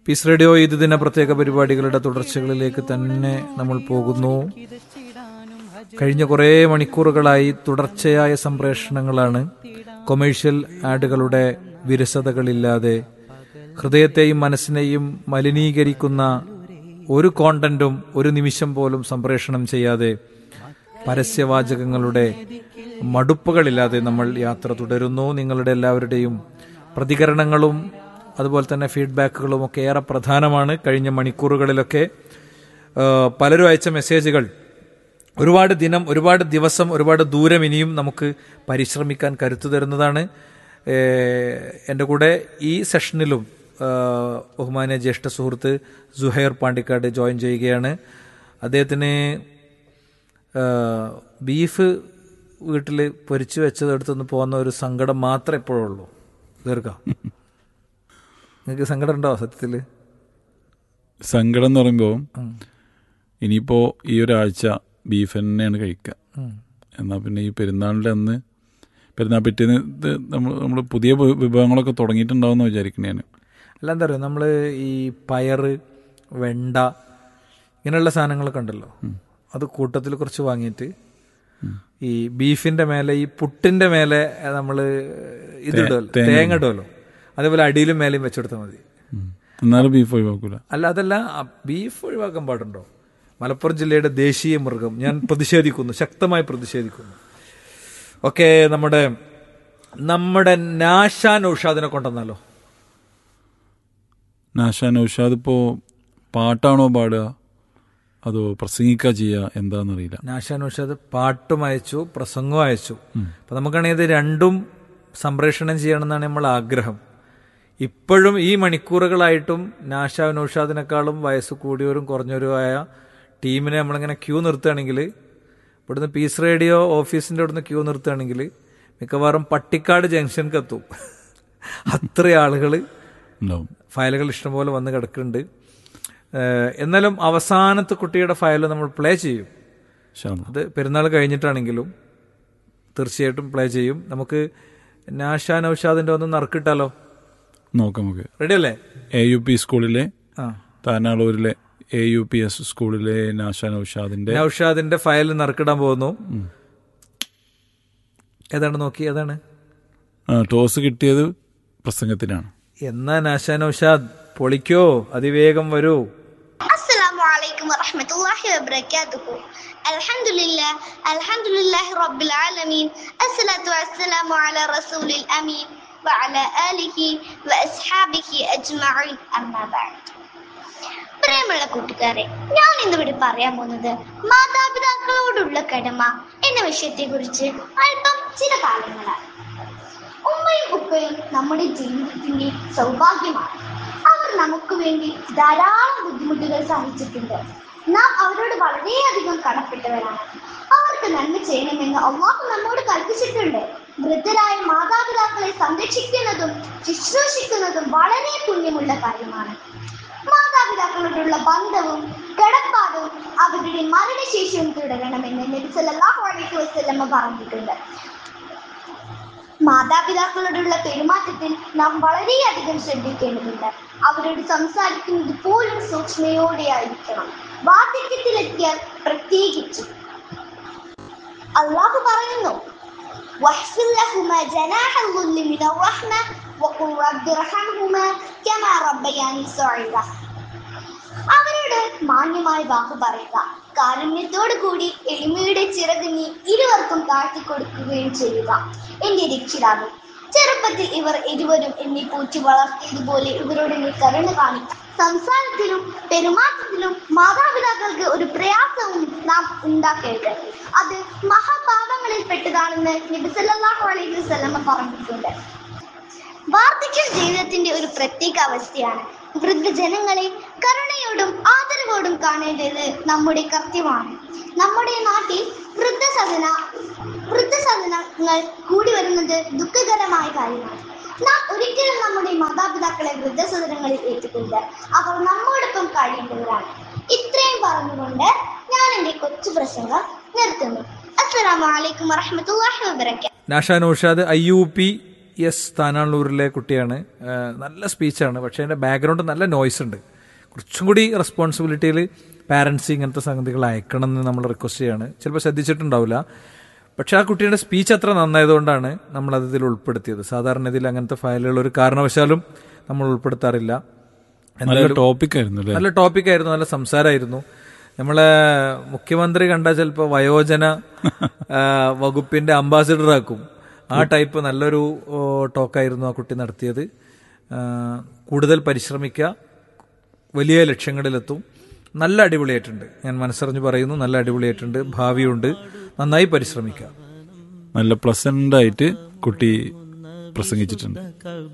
Piece radio ഇത് ദിന പ്രത്യേക പരിപാടികളുടെ തുടർച്ചകളിലേക്ക് തന്നെ നമ്മൾ പോകുന്നു കഴിഞ്ഞ കുറേ മണിക്കൂറുകളായി തുടർച്ചയായ സംപ്രേഷണങ്ങളാണ് കൊമേഴ്ഷ്യൽ ആഡുകളുടെ വിരസതകളില്ലാതെ ഹൃദയത്തെയും മനസ്സിനെയും മലിനീകരിക്കുന്ന ഒരു കോണ്ടന്റും ഒരു നിമിഷം പോലും സംപ്രേഷണം ചെയ്യാതെ പരസ്യവാചകങ്ങളുടെ മടുപ്പുകളില്ലാതെ നമ്മൾ യാത്ര തുടരുന്നു നിങ്ങളുടെ എല്ലാവരുടെയും പ്രതികരണങ്ങളും അതുപോലെ തന്നെ ഫീഡ്ബാക്കുകളും ഒക്കെ ഏറെ പ്രധാനമാണ് കഴിഞ്ഞ മണിക്കൂറുകളിലൊക്കെ ആ, പലരും അയച്ച മെസ്സേജുകൾ ഒരുപാട് ദിനം ഒരുപാട് ദിവസം ഒരുപാട് ദൂരം ഇനിയും നമുക്ക് പരിശ്രമിക്കാൻ കരുത്തു തരുന്നതാണ് ഏ, എൻ്റെ കൂടെ ഈ സെഷനിലും ആ, ബഹുമാന്യ ജ്യേഷ്ഠ സുഹൃത്ത് സുഹൈർ പാണ്ടിക്കാട് ജോയിൻ ചെയ്യുകയാണ് അദ്ദേഹത്തിന് ആ, ബീഫ് വീട്ടിൽ പൊരിച്ചു വെച്ചത് എടുത്തുനിന്ന് പോകുന്ന ഒരു സങ്കടം മാത്രമേ എപ്പോഴുള്ളൂ ദീർഘ നിങ്ങൾക്ക് സങ്കടം ഉണ്ടോ സത്യത്തിൽ സങ്കടം എന്ന് പറയുമ്പോൾ ഇനിയിപ്പോൾ ഈ ഒരാഴ്ച ബീഫ് തന്നെയാണ് കഴിക്കുക എന്നാൽ പിന്നെ ഈ പെരുന്നാളിൻ്റെ അന്ന് പെരുന്നാൾ പിറ്റേന്ന് ഇത് നമ്മൾ നമ്മൾ പുതിയ വി- വിഭവങ്ങളൊക്കെ തുടങ്ങിയിട്ടുണ്ടാവും എന്ന് വിചാരിക്കണേ ഞാൻ അല്ല എന്താ പറയുക നമ്മൾ ഈ പയറ് വെണ്ട ഇങ്ങനെയുള്ള സാധനങ്ങളൊക്കെ ഉണ്ടല്ലോ അത് കൂട്ടത്തിൽ കുറച്ച് വാങ്ങിയിട്ട് ഈ ബീഫിന്റെ മേലെ ഈ പുട്ടിന്റെ മേലെ നമ്മൾ ഇതിടുമല്ലോ തേങ്ങ ഇടുമല്ലോ അതേപോലെ അടിയിലും മേലെയും വെച്ചെടുത്താൽ മതി എന്നാലും ബീഫ് ഒഴിവാക്കൂല അല്ല അതല്ല ആ ബീഫ് ഒഴിവാക്കാൻ പാടുണ്ടോ മലപ്പുറം ജില്ലയുടെ ദേശീയ മൃഗം ഞാൻ പ്രതിഷേധിക്കുന്നു ശക്തമായി പ്രതിഷേധിക്കുന്നു ഓക്കെ നമ്മുടെ നമ്മുടെ നാഷാൻ ഔഷാദിനെ കൊണ്ടുവന്നാലോ നാഷാ നൗഷാദ് ഇപ്പോൾ പാട്ടാണോ പാടുക അതോ പ്രസംഗിക്കുക ചെയ്യുക എന്താണെന്നറിയില്ല നാഷാൻ ഔഷാദ് പാട്ടും അയച്ചു പ്രസംഗവും അയച്ചു അപ്പൊ നമുക്കാണെങ്കിൽ ഇത് രണ്ടും സംപ്രേഷണം ചെയ്യണമെന്നാണ് നമ്മൾ ആഗ്രഹം ഇപ്പോഴും ഈ മണിക്കൂറുകളായിട്ടും നാഷാ നൌഷാദിനേക്കാളും വയസ്സ് കൂടിയവരും കുറഞ്ഞവരുമായ ടീമിനെ നമ്മളിങ്ങനെ ക്യൂ നിർത്തുകയാണെങ്കിൽ ഇവിടുന്ന് പീസ് റേഡിയോ ഓഫീസിന്റെ അവിടുന്ന് ക്യൂ നിർത്തുകയാണെങ്കിൽ മിക്കവാറും പട്ടിക്കാട് ജംഗ്ഷനിലേക്ക് എത്തും അത്ര ആളുകൾ ഉണ്ടാവും ഫയലുകൾ ഇഷ്ടംപോലെ വന്ന് കിടക്കുന്നുണ്ട് ഏഹ് എന്നാലും അവസാനത്തെ കുട്ടിയുടെ ഫയൽ നമ്മൾ പ്ലേ ചെയ്യും ഇൻഷാ അല്ലാ. അത് പെരുന്നാൾ കഴിഞ്ഞിട്ടാണെങ്കിലും തീർച്ചയായിട്ടും പ്ലേ ചെയ്യും നമുക്ക് നാഷാ നൌഷാദിന്റെ ഒന്ന് നറുക്കിട്ടാലോ നോക്കാം നമുക്ക് റെഡി അല്ലേ എ യു പി സ്കൂളിലെ ആ താനാളൂരിലെ എ യു പി എസ് സ്കൂളിലെ നാഷാ നൗഷാദിന്റെ നൌഷാദിന്റെ ഫയൽ നറുക്കിടാൻ പോകുന്നു ഏതാണ് നോക്കി ഏതാണ് ആ, ടോസ് കിട്ടിയത് പ്രസംഗത്തിനാണ് എന്നാ നാഷാ നൌഷാദ് പൊളിക്കോ അതിവേഗം വരൂ السلام عليكم ورحمة الله وبركاته الحمد لله الحمد لله رب العالمين الصلاة والسلام على رسول الأمين وعلى آله وأصحابه أجمعين أما بعد പ്രിയമുള്ള കൂട്ടുകാരെ ഞാൻ ഇന്നിവിടെ പറയാൻ പോകുന്നത് മാതാപിതാക്കളോടുള്ള കടമ എന്ന വിഷയത്തെ കുറിച്ച് അല്പം ചില കാര്യങ്ങളാണ് ഉമ്മയും ഉപ്പയും നമ്മുടെ ജീവിതത്തിന്റെ സൗഭാഗ്യമാണ് അവർ നമുക്ക് വേണ്ടി ധാരാളം ബുദ്ധിമുട്ടുകൾ സഹിച്ചിട്ടുണ്ട് നാം അവരോട് വളരെയധികം കടപ്പെട്ടവരാണ് അവർക്ക് നന്മ ചെയ്യണമെന്ന് അള്ളാഹു നമ്മോട് കൽപ്പിച്ചിട്ടുണ്ട് വൃദ്ധരായ മാതാപിതാക്കളെ സംരക്ഷിക്കുന്നതും ശുശ്രൂഷിക്കുന്നതും വളരെ പുണ്യമുള്ള കാര്യമാണ് മാതാപിതാക്കളോടുള്ള ബന്ധവും കടപ്പാടും അവരുടെ മരണശേഷവും തുടരണമെന്ന് നബി സല്ലല്ലാഹു അലൈഹി വസല്ലമ പറഞ്ഞിട്ടുണ്ട് മാതാപിതാക്കളോടുള്ള പെരുമാറ്റത്തിൽ നാം വളരെയധികം ശ്രദ്ധിക്കേണ്ടതുണ്ട് അവരോട് സംസാരിക്കുന്നത് പോലും സൂക്ഷ്മയോടെ ആയിരിക്കണം വാർദ്ധക്യത്തിലെത്തിയാൽ പ്രത്യേകിച്ചും അള്ളാഹു പറയുന്നു واحفظ لهما جناح الذل من الرحمة وقل رب ارحمهما كما ربياني صغيرا അവരോട് മാന്യമായ വാക്ക് പറയുക കാരുണ്യത്തോടു കൂടി എളിമയുടെ ചിറക് നീ ഇരുവർക്കും താഴ്ത്തിക്കൊടുക്കുകയും ചെയ്യുക എന്റെ രക്ഷിതാവ് ചെറുപ്പത്തിൽ ഇവർ ഇരുവരും എന്നെ പൂറ്റി വളർത്തിയതുപോലെ ഇവരോട് നീ കരുണ കാണിക്കുക സംസാരത്തിലും പെരുമാറ്റത്തിലും മാതാപിതാക്കൾക്ക് ഒരു പ്രയാസവും നാം ഉണ്ടാക്കരുത് അത് മഹാപാപങ്ങളിൽ പെട്ടതാണെന്ന് നബി സല്ലല്ലാഹു അലൈഹി വസല്ലമ പറഞ്ഞിട്ടുണ്ട് വാർദ്ധക്യം ജീവിതത്തിന്റെ ഒരു പ്രത്യേക അവസ്ഥയാണ് വൃദ്ധജനങ്ങളെ കരുണയോടും ആദരവോടും കാണേണ്ടത് നമ്മുടെ കർത്തവ്യമാണ് നമ്മുടെ നാട്ടിൽ വൃദ്ധസദന വൃദ്ധസദനങ്ങൾ കൂടി വരുന്നത് ദുഃഖകരമായ കാര്യമാണ് നാം ഒരിക്കലും നമ്മുടെ മാതാപിതാക്കളെ വൃദ്ധസദനങ്ങളിൽ ഏറ്റുകൊണ്ട് അവർ നമ്മോടൊപ്പം കഴിയേണ്ടവരാണ് ഇത്രയും പറഞ്ഞുകൊണ്ട് ഞാൻ എൻ്റെ കൊച്ചു പ്രസംഗം നിർത്തുന്നു അസ്സലാമു അലൈക്കും വറഹ്മത്തുള്ളാഹി വബറകാതുഹു നാഷാ Naushad I U P S താനാളൂരിലെ കുട്ടിയാണ് ആ, നല്ല സ്പീച്ചാണ് പക്ഷേ അതിൻ്റെ ബാക്ക്ഗ്രൗണ്ട് നല്ല നോയ്സ് ഉണ്ട് കുറച്ചും കൂടി റെസ്പോൺസിബിലിറ്റിയിൽ പാരൻസ് ഇങ്ങനത്തെ സംഗതികൾ അയക്കണം എന്ന് നമ്മൾ റിക്വസ്റ്റ് ചെയ്യാണ് ചിലപ്പോൾ ശ്രദ്ധിച്ചിട്ടുണ്ടാവില്ല പക്ഷെ ആ കുട്ടിയുടെ സ്പീച്ച് അത്ര നന്നായതുകൊണ്ടാണ് നമ്മൾ അത് ഇതിൽ ഉൾപ്പെടുത്തിയത് സാധാരണ ഇതിൽ അങ്ങനത്തെ ഫയലുകൾ ഒരു കാരണവശാലും നമ്മൾ ഉൾപ്പെടുത്താറില്ല നല്ല ടോപ്പിക് ആയിരുന്നു അല്ലേ നല്ല ടോപ്പിക്കായിരുന്നു നല്ല സംസാരമായിരുന്നു നമ്മളെ മുഖ്യമന്ത്രി കണ്ട ചിലപ്പോൾ വയോജന ആ, വകുപ്പിന്റെ അംബാസിഡർ ആക്കും ആ ടൈപ്പ് നല്ലൊരു ഓ, ടോക്കായിരുന്നു ആ കുട്ടി നടത്തിയത് ആ, കൂടുതൽ പരിശ്രമിക്കുക വലിയ ലക്ഷ്യങ്ങളിലെത്തും നല്ല അടിപൊളിയായിട്ടുണ്ട് ഞാൻ മനസ്സറിഞ്ഞ് പറയുന്നു നല്ല അടിപൊളിയായിട്ടുണ്ട് ഭാവിയുണ്ട് നന്നായി പരിശ്രമിക്കുക നല്ല പ്ലസന്റ് ആയിട്ട് കുട്ടി പ്രസംഗിച്ചിട്ടുണ്ട്